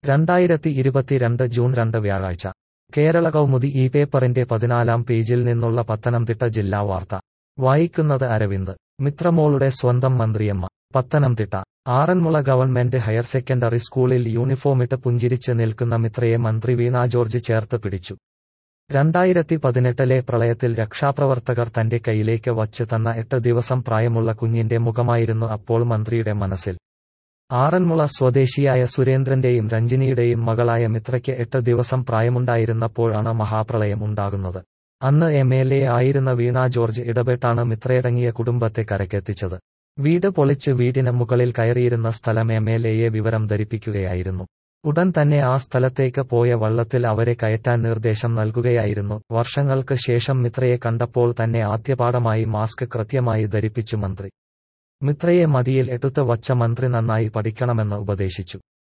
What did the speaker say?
രണ്ടായിരത്തി ഇരുപത്തിരണ്ട് ജൂൺ രണ്ട് വ്യാഴാഴ്ച കേരള കൗമുദി ഈ പേപ്പറിന്റെ പതിനാലാം പേജിൽ നിന്നുള്ള പത്തനംതിട്ട ജില്ലാ വാർത്ത വായിക്കുന്നത് അരവിന്ദ് മിത്രമോളുടെ സ്വന്തം മന്ത്രിയമ്മ Pathanamthitta Aranmula government higher secondary സ്കൂളിൽ യൂണിഫോമിട്ട് പുഞ്ചിരിച്ച് നിൽക്കുന്ന മിത്രയെ മന്ത്രി വീണ ജോർജ് ചേർത്ത് പിടിച്ചു രണ്ടായിരത്തി പതിനെട്ടിലെ പ്രളയത്തിൽ രക്ഷാപ്രവർത്തകർ തന്റെ കയ്യിലേക്ക് വച്ച് തന്ന എട്ട് ദിവസം പ്രായമുള്ള കുഞ്ഞിന്റെ മുഖമായിരുന്നു അപ്പോൾ മന്ത്രിയുടെ മനസ്സിൽ ആറന്മുള സ്വദേശിയായ സുരേന്ദ്രന്റെയും രഞ്ജിനിയുടെയും മകളായ മിത്രയ്ക്ക് എട്ട് ദിവസം പ്രായമുണ്ടായിരുന്നപ്പോഴാണ് മഹാപ്രളയം ഉണ്ടാകുന്നത് അന്ന് എം എൽ എ ആയിരുന്ന വീണ ജോർജ് ഇടപെട്ടാണ് മിത്രയടങ്ങിയ കുടുംബത്തെ കരക്കെത്തിച്ചത് വീട് പൊളിച്ച് വീടിന് മുകളിൽ കയറിയിരുന്ന സ്ഥലം എം എൽ എയെ വിവരം ധരിപ്പിക്കുകയായിരുന്നു ഉടൻ തന്നെ ആ സ്ഥലത്തേക്ക് പോയ വള്ളത്തിൽ അവരെ കയറ്റാൻ നിർദ്ദേശം നൽകുകയായിരുന്നു വർഷങ്ങൾക്ക് ശേഷം മിത്രയെ കണ്ടപ്പോൾ തന്നെ ആദ്യപാഠമായി മാസ്ക് കൃത്യമായി ധരിപ്പിച്ചു മന്ത്രി മിത്രയെ മടിയിൽ എടുത്ത് വച്ച മന്ത്രി നന്നായി പഠിക്കണമെന്ന് ഉപദേശിച്ചു